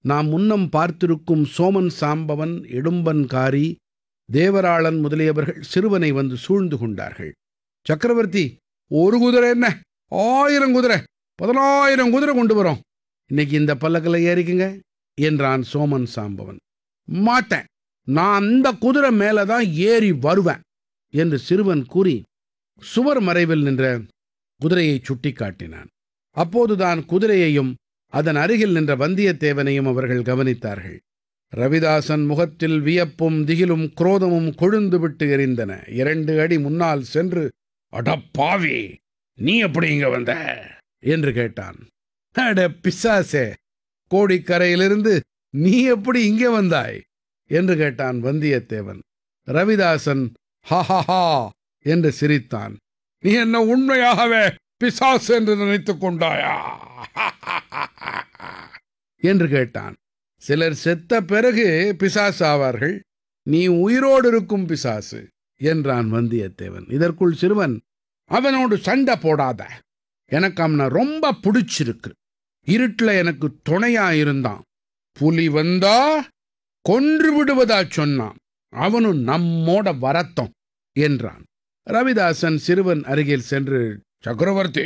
நாம் முன்னம் பார்த்திருக்கும் சோமன் சாம்பவன் இடும்பன்காரி தேவராளன் முதலியவர்கள் சிறுவனை வந்து சூழ்ந்து கொண்டார்கள் சக்கரவர்த்தி ஒரு குதிரை என்ன ஆயிரம் குதிரை பதினாயிரம் குதிரை கொண்டு வரோம் இன்னைக்கு இந்த பல்லக்கில் ஏறிக்குங்க என்றான் சோமன் சாம்பவன் மாட்டேன் நான் அந்த குதிரை மேல தான் ஏறி வருவேன் என்று சிறுவன் கூறி சுவர் மறைவில் நின்ற குதிரையை சுட்டிக்காட்டினான் அப்போதுதான் குதிரையையும் அதன் அருகில் நின்ற வந்தியத்தேவனையும் அவர்கள் கவனித்தார்கள் ரவிதாசன் முகத்தில் வியப்பும் திகிலும் குரோதமும் கொழுந்து விட்டு எரிந்தன இரண்டு அடி முன்னால் சென்று அடப்பாவி நீ எப்படி இங்க வந்த என்று கேட்டான் அட பிசாசே கோடிக்கரையிலிருந்து நீ எப்படி இங்கே வந்தாய் என்று கேட்டான் வந்தியத்தேவன் ரவிதாசன் ஹஹஹா என்று சிரித்தான் நீ என்ன உண்மையாகவே பிசாசு என்று நினைத்துக் கொண்டாயா என்று கேட்டான் சிலர் செத்த பிறகு பிசாசு ஆவார்கள் நீ உயிரோடு இருக்கும் பிசாசு என்றான் வந்தியத்தேவன் இதற்குள் சிறுவன் அவனோடு சண்டை போடாத எனக்கு அவனை ரொம்ப பிடிச்சிருக்கு இருட்டுல எனக்கு துணையா இருந்தான் புலி வந்தா கொன்று விடுவதா சொன்னான் அவனும் நம்மோட வரட்டும் என்றான் ரவிதாசன் சிறுவன் அருகில் சென்று சக்கரவர்த்தி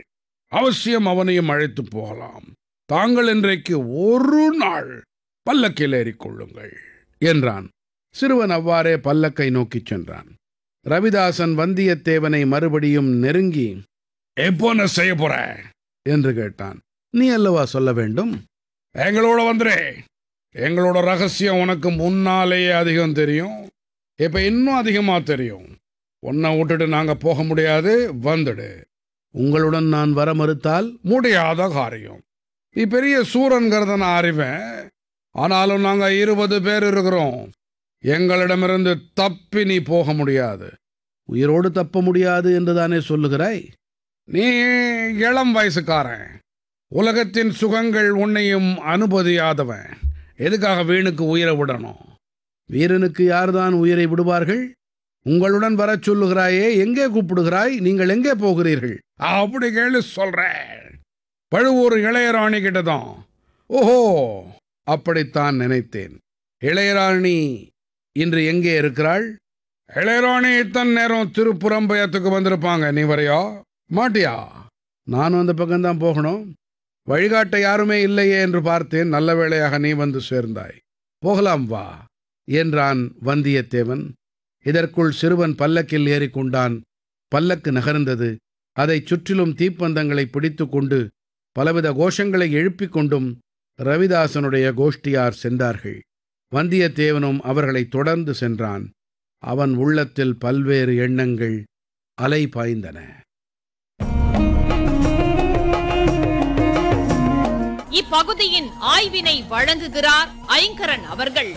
அவசியம் அவனையும் அழைத்து போகலாம் தாங்கள் இன்றைக்கு ஒரு நாள் பல்லக்கில் ஏறிக்கொள்ளுங்கள் என்றான் சிறுவன் அவ்வாறே பல்லக்கை நோக்கிச் சென்றான் ரவிதாசன் வந்தியத்தேவனை மறுபடியும் நெருங்கி எப்போ நான் செய்ய போற என்று கேட்டான் நீ அல்லவா சொல்ல வேண்டும் எங்களோட வந்துரு எங்களோட ரகசியம் உனக்கு முன்னாலேயே அதிகம் தெரியும் இப்ப இன்னும் அதிகமா தெரியும் உன்னை விட்டுட்டு நாங்க போக முடியாது வந்துடு உங்களுடன் நான் வர மறுத்தால் முடியாத காரியம் நீ பெரிய சூரன்கிறத நான் அறிவேன் ஆனாலும் நாங்க இருபது பேர் இருக்கிறோம் எங்களிடமிருந்து தப்பி நீ போக முடியாது உயிரோடு தப்ப முடியாது என்றுதானே சொல்லுகிறாய் நீ இளம் வயசுக்காரன் உலகத்தின் சுகங்கள் உன்னையும் அனுமதியாதவன் எதுக்காக வீணுக்கு உயிரை விடணும் வீரனுக்கு யார்தான் உயிரை விடுவார்கள் உங்களுடன் வரச் சொல்லுகிறாயே எங்கே கூப்பிடுகிறாய் நீங்கள் எங்கே போகிறீர்கள் அப்படி கேளு சொல்றேன் பழுவூர் இளையராணி கிட்டதான் ஓஹோ அப்படித்தான் நினைத்தேன் இளையராணி இன்று எங்கே இருக்கிறாள் இளையராணி இத்தனை நேரம் திருப்புறம்பயத்துக்கு வந்திருப்பாங்க நீ வரையா மாட்டியா நானும் அந்த பக்கம்தான் போகணும் வழிகாட்ட யாருமே இல்லையே என்று பார்த்தேன் நல்ல வேளையாக நீ வந்து சேர்ந்தாய் போகலாம் வா என்றான் வந்தியத்தேவன் இதற்குள் சிறுவன் பல்லக்கில் ஏறிக்கொண்டான் பல்லக்கு நகர்ந்தது அதைச் சுற்றிலும் தீப்பந்தங்களை பிடித்து கொண்டு பலவித கோஷங்களை எழுப்பிக் கொண்டும் ரவிதாசனுடைய கோஷ்டியார் சென்றார்கள் வந்தியத்தேவனும் அவர்களைத் தொடர்ந்து சென்றான் அவன் உள்ளத்தில் பல்வேறு எண்ணங்கள் அலை பாய்ந்தன இப்பகுதியின் ஆய்வினை வழங்குகிறார் ஐங்கரன் அவர்கள்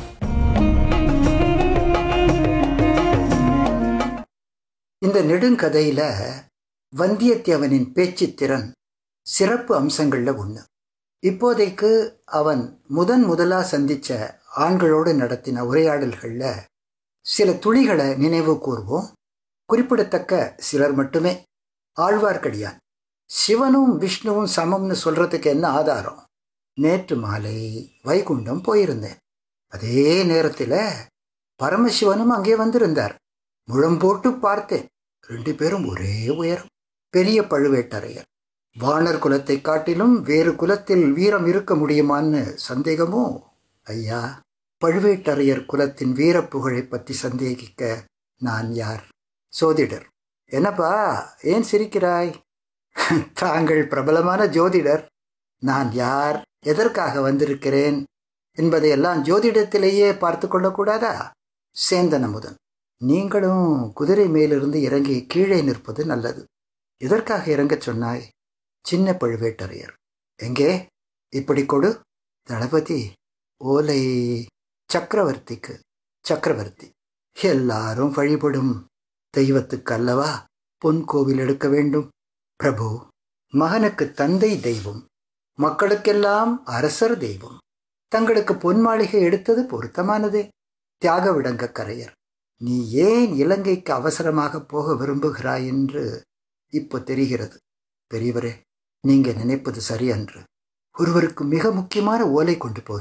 இந்த நெடுங்கதையில வந்தியத்தேவனின் பேச்சுத் திறன் சிறப்பு அம்சங்கள்ல ஒண்ணு இப்போதைக்கு அவன் முதன் முதலா சந்திச்ச ஆண்களோடு நடத்தின உரையாடல்கள்ல சில துளிகளை நினைவு கூர்வோம் குறிப்பிடத்தக்க சிலர் மட்டுமே ஆழ்வார்க்கடியான் சிவனும் விஷ்ணுவும் சமம்னு சொல்றதுக்கு என்ன ஆதாரம் நேற்று மாலை வைகுண்டம் போயிருந்தேன் அதே நேரத்தில் பரமசிவனும் அங்கே வந்திருந்தார் முழம் போட்டு பார்த்தேன் ரெண்டு பேரும் ஒரே உயரம் பெரிய பழுவேட்டரையர் வானர் குலத்தை காட்டிலும் வேறு குலத்தில் வீரம் இருக்க முடியுமான்னு சந்தேகமோ ஐயா பழுவேட்டரையர் குலத்தின் வீரப்புகழை பற்றி சந்தேகிக்க நான் யார் சோதிடர் என்னப்பா ஏன் சிரிக்கிறாய் தாங்கள் பிரபலமான ஜோதிடர் நான் யார் எதற்காக வந்திருக்கிறேன் என்பதையெல்லாம் ஜோதிடத்திலேயே பார்த்து கொள்ளக்கூடாதா சேந்தன் அமுதன் நீங்களும் குதிரை மேலிருந்து இறங்கி கீழே நிற்பது நல்லது எதற்காக இறங்கச் சொன்னாய் சின்ன பழுவேட்டரையர் எங்கே இப்படி கொடு தளபதி ஓலை சக்கரவர்த்திக்கு சக்கரவர்த்தி எல்லாரும் வழிபடும் தெய்வத்துக்கு அல்லவா பொன் கோவில் எடுக்க வேண்டும் பிரபு மகனுக்கு தந்தை தெய்வம் மக்களுக்கெல்லாம் அரசர் தெய்வம் தங்களுக்கு பொன் மாளிகை எடுத்தது பொருத்தமானதே தியாக விடங்க கரையர் நீ ஏன் இலங்கைக்கு அவசரமாக போக விரும்புகிறாய் என்று இப்போ தெரிகிறது பெரியவரே நீங்க நினைப்பது சரியன்று ஒருவருக்கு மிக முக்கியமான ஓலை கொண்டு போகிறேன்